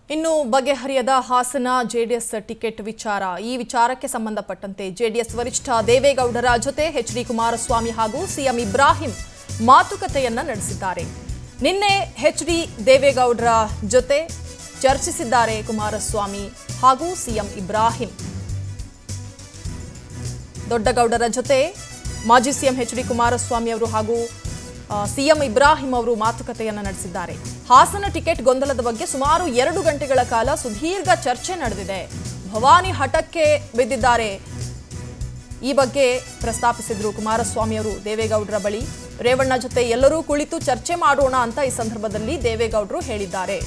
ಇನ್ನು ಬಗೆಹರಿಯದ Hassan JDS ticket ವಿಚಾರ ಈ ವಿಚಾರಕ್ಕೆ ಸಂಬಂಧಪಟ್ಟಂತೆ ಜೆಡಿಎಸ್ ವರಿಷ್ಠ ದೇವೇಗೌಡರ ಜೊತೆ ಎಚ್ ಡಿ ಕುಮಾರಸ್ವಾಮಿ ಹಾಗೂ ಸಿಎಂ ಇಬ್ರಾಹಿಂ ಮಾತುಕತೆಯನ್ನ ನಡೆಸಿದ್ದಾರೆ ನಿನ್ನೆ ಎಚ್ ಡಿ ದೇವೇಗೌಡರ ಜೊತೆ ಚರ್ಚಿಸಿದ್ದಾರೆ ಕುಮಾರಸ್ವಾಮಿ ಹಾಗೂ ಸಿಎಂ ಇಬ್ರಾಹಿಂ ದೊಡ್ಡಗೌಡರ ಜೊತೆ ಮಾಜಿ ಸಿಎಂ ಎಚ್ ಡಿ ಕುಮಾರಸ್ವಾಮಿ ಅವರು ಹಾಗೂ ಆ, ಸಿಎಂ ಇಬ್ರಾಹಿಂ ಅವರು ಮಾತುಕತೆಯನ್ನು ನಡೆಸಿದ್ದಾರೆ ಹಾಸನ ಟಿಕೆಟ್ ಗೊಂದಲದ ಬಗ್ಗೆ ಸುಮಾರು ಎರಡು ಗಂಟೆಗಳ ಕಾಲ ಸುದೀರ್ಘ ಚರ್ಚೆ ನಡೆದಿದೆ ಭವಾನಿ ಹಠಕ್ಕೆ ಬಿದ್ದಿದ್ದಾರೆ ಈ ಬಗ್ಗೆ ಪ್ರಸ್ತಾಪಿಸಿದ್ರು ಕುಮಾರಸ್ವಾಮಿ ಅವರು ದೇವೇಗೌಡರ ಬಳಿ ರೇವಣ್ಣ ಜೊತೆ ಎಲ್ಲರೂ ಕುಳಿತು ಚರ್ಚೆ ಮಾಡೋಣ ಅಂತ ಈ ಸಂದರ್ಭದಲ್ಲಿ ದೇವೇಗೌಡರು ಹೇಳಿದ್ದಾರೆ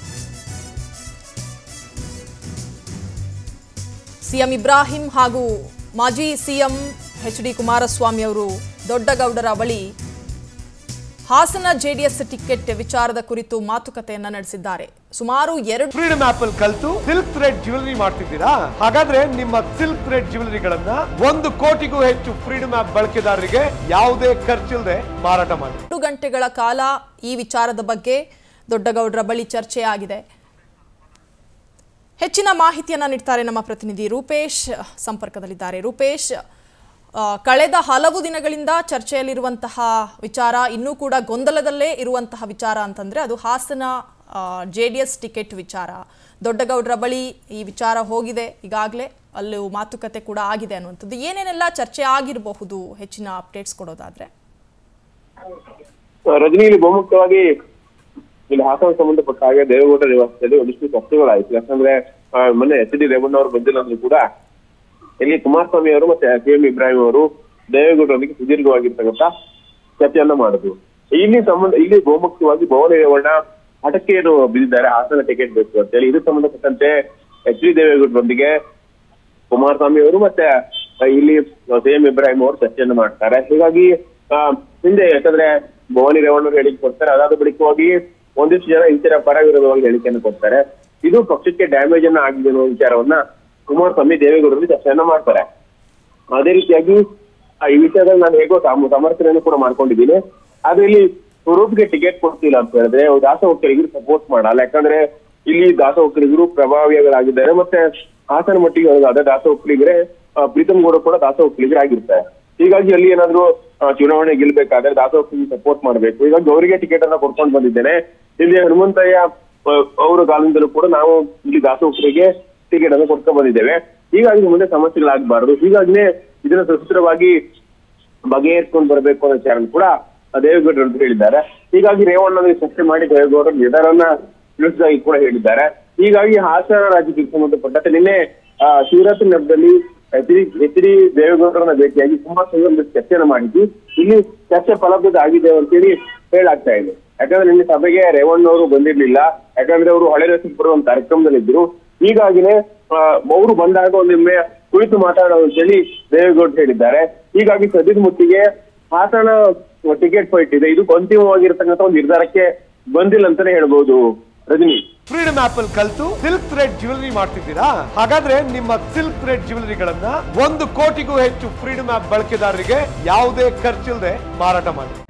ಸಿಎಂ ಇಬ್ರಾಹಿಂ ಹಾಗೂ ಮಾಜಿ ಸಿಎಂ ಎಚ್ ಡಿ ಕುಮಾರಸ್ವಾಮಿ ಅವರು ದೊಡ್ಡಗೌಡರ ಬಳಿ ಹಾಸನ ಜೆಡಿಎಸ್ ಟಿಕೆಟ್ ವಿಚಾರದ ಕುರಿತು ಮಾತುಕತೆಯನ್ನ ನಡೆಸಿದ್ದಾರೆ ಸುಮಾರು ಎರಡು ಫ್ರೀಡಮ್ ಆಪ್ ಅಲ್ಲಿ ಕಲ್ತು ಸಿಲ್ಕ್ ಥ್ರೆಡ್ ಜ್ಯುವೆಲರಿ ಮಾಡ್ತಿದ್ದೀರಾ ಹಾಗಾದ್ರೆ ನಿಮ್ಮ ಸಿಲ್ಕ್ ಥ್ರೆಡ್ ಜ್ಯುವೆಲರಿಗಳನ್ನ ಒಂದು ಕೋಟಿಗೂ ಹೆಚ್ಚು ಫ್ರೀಡಮ್ ಆಪ್ ಬಳಕೆದಾರರಿಗೆ ಯಾವುದೇ ಖರ್ಚಿಲ್ಲದೆ ಮಾರಾಟ ಮಾಡಿ ಎರಡು ಗಂಟೆಗಳ ಕಾಲ ಈ ವಿಚಾರದ ಬಗ್ಗೆ ದೊಡ್ಡಗೌಡರ ಬಳಿ ಚರ್ಚೆ ಆಗಿದೆ ಹೆಚ್ಚಿನ ಮಾಹಿತಿಯನ್ನ ನೀಡ್ತಾರೆ ನಮ್ಮ ಪ್ರತಿನಿಧಿ ರೂಪೇಶ್ ಸಂಪರ್ಕದಲ್ಲಿದ್ದಾರೆ ರೂಪೇಶ್ ಆ, ಕಳೆದ ಹಲವು ದಿನಗಳಿಂದ ಚರ್ಚೆಯಲ್ಲಿರುವಂತಹ ವಿಚಾರ ಇನ್ನೂ ಕೂಡ ಗೊಂದಲದಲ್ಲೇ ಇರುವಂತಹ ವಿಚಾರ ಅಂತಂದ್ರೆ ಅದು Hassan J D S ticket ವಿಚಾರ ದೊಡ್ಡಗೌಡರ ಬಳಿ ಈ ವಿಚಾರ ಹೋಗಿದೆ ಈಗಾಗಲೇ ಅಲ್ಲೂ ಮಾತುಕತೆ ಕೂಡ ಆಗಿದೆ ಅನ್ನುವಂಥದ್ದು ಏನೇನೆಲ್ಲ ಚರ್ಚೆ ಆಗಿರಬಹುದು ಹೆಚ್ಚಿನ ಅಪ್ಡೇಟ್ಸ್ ಕೊಡೋದಾದ್ರೆ ರಜನಿ ಇಲ್ಲಿ ಬಹುಮುಖ್ಯವಾಗಿ ಇಲ್ಲಿ ಹಾಸನ ಸಂಬಂಧಪಟ್ಟ ಹಾಗೆ ದೇವೇಗೌಡ ನಿವಾಸದಲ್ಲಿ ಒಂದಿಷ್ಟು ಚರ್ಚೆಗಳಾಯ್ತು ಯಾಕಂದ್ರೆ ಆ, ಮೊನ್ನೆ ಎಚ್ ಡಿ ರೇವಣ್ಣ ಅವರು ಬಂದಿಲ್ಲ ಅಂದ್ರೂ ಕೂಡ ಇಲ್ಲಿ ಕುಮಾರಸ್ವಾಮಿ ಅವರು ಮತ್ತೆ ಸಿಎಂ ಇಬ್ರಾಹಿಂ ಅವರು ದೇವೇಗೌಡರೊಂದಿಗೆ ಸುದೀರ್ಘವಾಗಿರ್ತಕ್ಕಂಥ ಚರ್ಚೆಯನ್ನ ಮಾಡಿದ್ರು ಇಲ್ಲಿ ಸಂಬಂಧ ಇಲ್ಲಿ ಬಹುಮುಖ್ಯವಾಗಿ ಭವನ ರೇವಣ್ಣ ಹಠಕ್ಕೆ ಏನು ಬಿದ್ದಿದ್ದಾರೆ ಹಾಸನ ಟಿಕೆಟ್ ಬೇಕು ಅಂತ ಹೇಳಿ ಇದಕ್ಕೆ ಸಂಬಂಧಪಟ್ಟಂತೆ ಎಚ್ ಡಿ ದೇವೇಗೌಡರೊಂದಿಗೆ ಕುಮಾರಸ್ವಾಮಿ ಅವರು ಮತ್ತೆ ಆ, ಇಲ್ಲಿ ಸಿಎಂ ಇಬ್ರಾಹಿಂ ಅವರು ಚರ್ಚೆಯನ್ನು ಮಾಡ್ತಾರೆ ಹೀಗಾಗಿ ಆ, ಹಿಂದೆ ಯಾಕಂದ್ರೆ ಭವಾನಿ ರೇವಣ್ಣ ಅವರು ಹೇಳಿಕೆ ಕೊಡ್ತಾರೆ ಅದಾದ ಬಳಿಕವಾಗಿ ಒಂದಿಷ್ಟು ಜನ ಇಂಚಿನ ಪರ ವಿರೋಧವಾಗಿ ಹೇಳಿಕೆಯನ್ನು ಕೊಡ್ತಾರೆ ಇದು ಪಕ್ಷಕ್ಕೆ ಡ್ಯಾಮೇಜ್ ಅನ್ನ ಆಗಿದೆ ಅನ್ನೋ ವಿಚಾರವನ್ನ ಕುಮಾರಸ್ವಾಮಿ ದೇವೇಗೌಡರಲ್ಲಿ ಚರ್ಚೆಯನ್ನ ಮಾಡ್ತಾರೆ ಅದೇ ರೀತಿಯಾಗಿ ಆ, ಈ ವಿಷಯದಲ್ಲಿ ನಾನು ಹೇಗೋ ಸಮ- ಸಮರ್ಥನೆಯನ್ನು ಕೂಡ ಮಾಡ್ಕೊಂಡಿದ್ದೀನಿ ಆದ್ರೆ ಇಲ್ಲಿ ಸ್ವರೂಪ್ಗೆ ಟಿಕೆಟ್ ಕೊಡ್ತಿಲ್ಲ ಅಂತ ಹೇಳಿದ್ರೆ ದಾಸ ಒಕ್ಕಲಿಗರು ಸಪೋರ್ಟ್ ಮಾಡಲ್ಲ ಯಾಕಂದ್ರೆ ಇಲ್ಲಿ ದಾಸ ಒಕ್ಕಲಿಗರು ಪ್ರಭಾವಿಗಳಾಗಿದ್ದಾರೆ ಮತ್ತೆ ಹಾಸನ ಮಟ್ಟಿಗೆ ಹೇಳೋದಾದ್ರೆ ದಾಸ ಒಕ್ಕಲಿಗರೇ ಆ, ಪ್ರೀತಮ್ ಗೌಡ ಕೂಡ ದಾಸ ಒಕ್ಕಲಿಗರಾಗಿರ್ತಾರೆ ಹೀಗಾಗಿ ಅಲ್ಲಿ ಏನಾದ್ರು ಆ, ಚುನಾವಣೆ ಗೆಲ್ಬೇಕಾದ್ರೆ ದಾಸ ಒಕ್ಕಲಿಗೆ ಸಪೋರ್ಟ್ ಮಾಡಬೇಕು ಹೀಗಾಗಿ ಅವರಿಗೆ ಟಿಕೆಟ್ ಅನ್ನ ಕೊಡ್ಕೊಂಡು ಬಂದಿದ್ದೇನೆ ಇಲ್ಲಿ ಹನುಮಂತಯ್ಯ ಆ, ಅವರ ಕಾಲದಿಂದಲೂ ಕೂಡ ನಾವು ಇಲ್ಲಿ ದಾಸ ಒಕ್ಕಲಿಗೆ ಟಿಕೆಟ್ ಅನ್ನು ಕೊಡ್ಕೊಂಡು ಬಂದಿದ್ದೇವೆ ಹೀಗಾಗಿ ಮುಂದೆ ಸಮಸ್ಯೆಗಳಾಗಬಾರದು ಹೀಗಾಗಿನೇ ಇದನ್ನ ಸುಸೂತ್ರವಾಗಿ ಬಗೆಹರಿಸ್ಕೊಂಡು ಬರಬೇಕು ಅನ್ನೋ ವಿಚಾರ ಕೂಡ ದೇವೇಗೌಡರು ಅಂತ ಹೇಳಿದ್ದಾರೆ ಹೀಗಾಗಿ ರೇವಣ್ಣ ಚರ್ಚೆ ಮಾಡಿ ದೇವೇಗೌಡರು ನಿರ್ಧಾರವನ್ನ ತಿಳಿಸಿದಾಗಿ ಕೂಡ ಹೇಳಿದ್ದಾರೆ ಹೀಗಾಗಿ ಹಾಸನ ರಾಜ್ಯಕ್ಕೆ ಸಂಬಂಧಪಟ್ಟಂತೆ ನಿನ್ನೆ ಆ, ಶಿವರಾತ್ರಿ ಹಬ್ಬದಲ್ಲಿ ಎಚ್ ಡಿ ಎಚ್ ಡಿ ದೇವೇಗೌಡರನ್ನ ಭೇಟಿಯಾಗಿ ಕುಮಾರಸ್ವಾಮಿ ಅವ್ರ ಜೊತೆ ಚರ್ಚೆನ ಮಾಡಿದ್ದು ಇಲ್ಲಿ ಚರ್ಚೆ ಫಲಪ್ರದ ಆಗಿದೆ ಅಂತೇಳಿ ಹೇಳಾಗ್ತಾ ಇದೆ ಯಾಕಂದ್ರೆ ನಿನ್ನೆ ಸಭೆಗೆ ರೇವಣ್ಣ ಅವರು ಬಂದಿರ್ಲಿಲ್ಲ ಯಾಕಂದ್ರೆ ಅವರು ಹಳೆ ರಸಿಕರು ಒಂದು ಕಾರ್ಯಕ್ರಮದಲ್ಲಿದ್ರು ಹೀಗಾಗಿನೇ ಆ, ಅವರು ಬಂದಾಗ ಒಮ್ಮೆ ಕುಳಿತು ಮಾತಾಡೋ ಅಂತೇಳಿ ದೇವೇಗೌಡ ಹೇಳಿದ್ದಾರೆ ಹೀಗಾಗಿ ಸದ್ಯದ ಮಟ್ಟಿಗೆ ಹಾಸನ ಟಿಕೆಟ್ ಫೈಟ್ ಇದೆ ಇದು ಅಂತಿಮವಾಗಿರ್ತಕ್ಕಂಥ ಒಂದು ನಿರ್ಧಾರಕ್ಕೆ ಬಂದಿಲ್ಲ ಅಂತಾನೆ ಹೇಳ್ಬೋದು ರಜನಿ ಫ್ರೀಡಮ್ ಆಪ್ ಅಲ್ಲಿ ಕಲ್ತು ಸಿಲ್ಕ್ ಥ್ರೆಡ್ ಜ್ಯುವೆಲರಿ ಮಾಡ್ತಿದ್ದೀರಾ ಹಾಗಾದ್ರೆ ನಿಮ್ಮ ಸಿಲ್ಕ್ ಥ್ರೆಡ್ ಜ್ಯುವೆಲರಿಗಳನ್ನ ಒಂದು ಕೋಟಿಗೂ ಹೆಚ್ಚು ಫ್ರೀಡಮ್ ಆಪ್ ಬಳಕೆದಾರರಿಗೆ ಯಾವುದೇ ಖರ್ಚಿಲ್ಲದೆ ಮಾರಾಟ ಮಾಡಿ